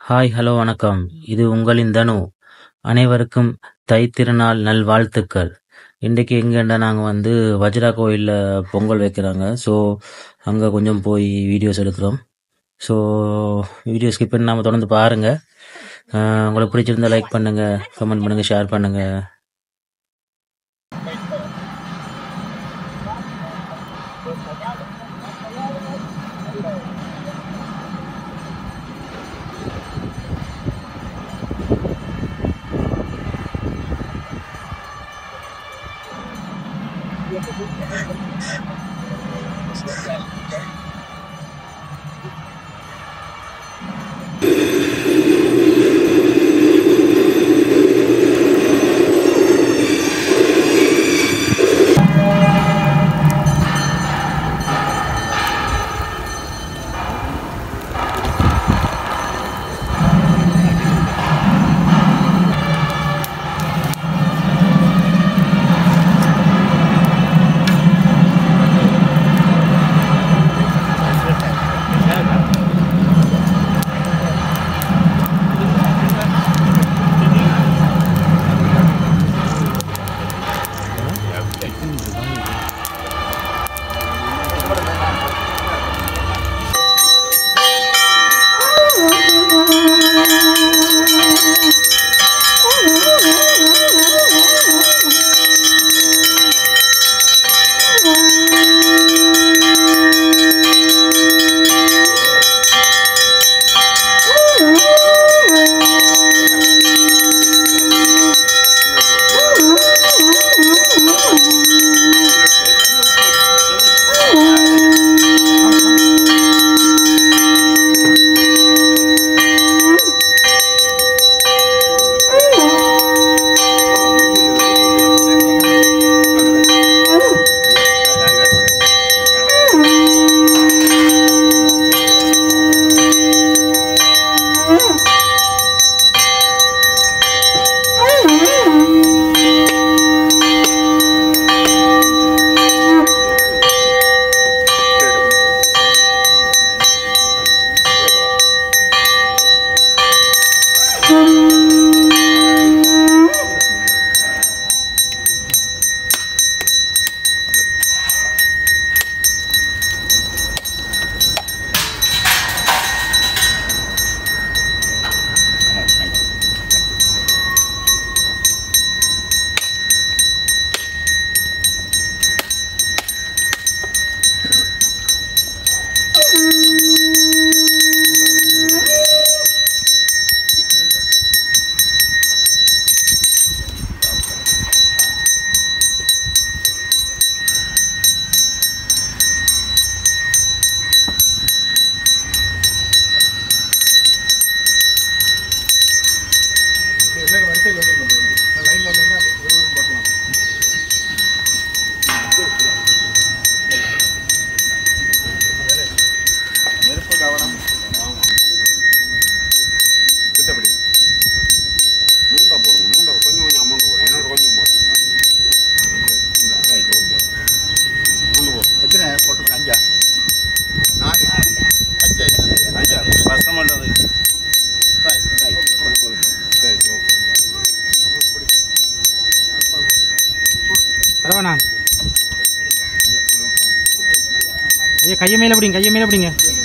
hi hello வணக்கம் இது உங்களின் தனு அனைவருக்கும் தை திருநாள் நல்வாழ்த்துக்கள் இன்றைக்கு எங்கேண்டா நாங்கள் வந்து வஜ்ரா கோயிலில் பொங்கல் வைக்கிறாங்க ஸோ அங்கே கொஞ்சம் போய் வீடியோஸ் எடுக்கிறோம் ஸோ வீடியோ ஸ்கிப் பண்ணாமல் தொடர்ந்து பாருங்கள் உங்களுக்கு பிடிச்சிருந்தா லைக் பண்ணுங்கள் கமெண்ட் பண்ணுங்கள் ஷேர் பண்ணுங்கள் எல்லாரும் வரிசையில் வந்து லைன்ல வந்தீங்கன்னா ஒரு ஒரு பார்க்கலாம் நெருப்பு கவனம் கிட்டபடி மூண்டா போடுங்க மூண்டா கொஞ்சம் கொஞ்சம் அமௌண்ட் போடுங்க என்னோட கொஞ்சம் போடுங்க இந்த ரைட் ஓகே மூண்டு போடுங்க எத்தனை போட்டுருங்க அஞ்சா நாலு அஞ்சா எத்தனை அஞ்சா பசம் பண்ணுறது ரைட் சரி ஓகே பரவாண்ணா ஐயா கையை மேலே பிடிங்க கையை மேலே பிடிங்க